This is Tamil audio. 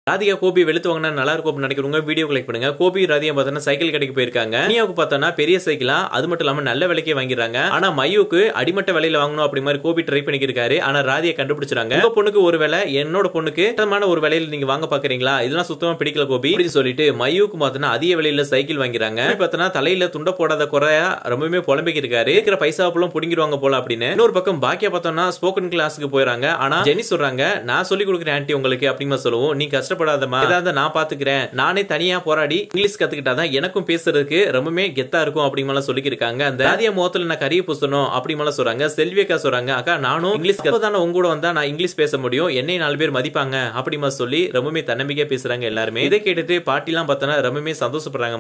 ராதிகா கோபி வெளுத்து வாங்கினா நல்லா இருக்கும் அப்படின்னு நினைக்கிறவங்க வீடியோ கிளிக் பண்ணுங்க கோபி ராதியா பார்த்தோன்னா சைக்கிள் கடைக்கு போயிருக்காங்க நீயாவுக்கு பார்த்தோன்னா பெரிய சைக்கிளா அது மட்டும் இல்லாம நல்ல விலைக்கே வாங்கிடுறாங்க ஆனா மையுக்கு அடிமட்ட விலையில வாங்கணும் அப்படி மாதிரி கோபி ட்ரை பண்ணிருக்காரு ஆனா ராதியை கண்டுபிடிச்சாங்க உங்க பொண்ணுக்கு ஒரு விலை என்னோட பொண்ணுக்கு சுத்தமான ஒரு விலையில நீங்க வாங்க பாக்குறீங்களா இதெல்லாம் சுத்தமா பிடிக்கல கோபி அப்படின்னு சொல்லிட்டு மையுக்கு பார்த்தோன்னா அதிக விலையில சைக்கிள் வாங்கிறாங்க பார்த்தோன்னா தலையில துண்ட போடாத குறையா ரொம்பவே புலம்பிக்கு இருக்காரு இருக்கிற பைசா அப்பெல்லாம் புடிங்கிடுவாங்க போல அப்படின்னு இன்னொரு பக்கம் பாக்கியா பார்த்தோம்னா ஸ்போக்கன் கிளாஸுக்கு போயிறாங்க ஆனா ஜெனி சொல்றாங்க நான் சொல்லி கொடுக்குறேன் ஆன்ட்டி உங்களுக்கு அப்படின்னு சொல்லுவோம் நீ கஷ்டப்படாதமா ஏதாவது நான் பாத்துக்கிறேன் நானே தனியா போராடி இங்கிலீஷ் கத்துக்கிட்டாதான் எனக்கும் பேசுறதுக்கு ரொம்பவே கெத்தா இருக்கும் அப்படிமெல்லாம் சொல்லிக்கிருக்காங்க அந்த ராதியா முகத்துல நான் கரிய பூசணும் அப்படிமெல்லாம் சொல்றாங்க செல்வியக்கா சொல்றாங்க அக்கா நானும் இங்கிலீஷ் கத்தான உங்க கூட வந்தா நான் இங்கிலீஷ் பேச முடியும் என்னை நாலு பேர் மதிப்பாங்க அப்படிமா சொல்லி ரொம்பவே தன்னம்பிக்கையா பேசுறாங்க எல்லாருமே இதை கேட்டுட்டு பாட்டிலாம் பார்த்தோன்னா ரொம்பவே சந்தோஷப்படுறாங்க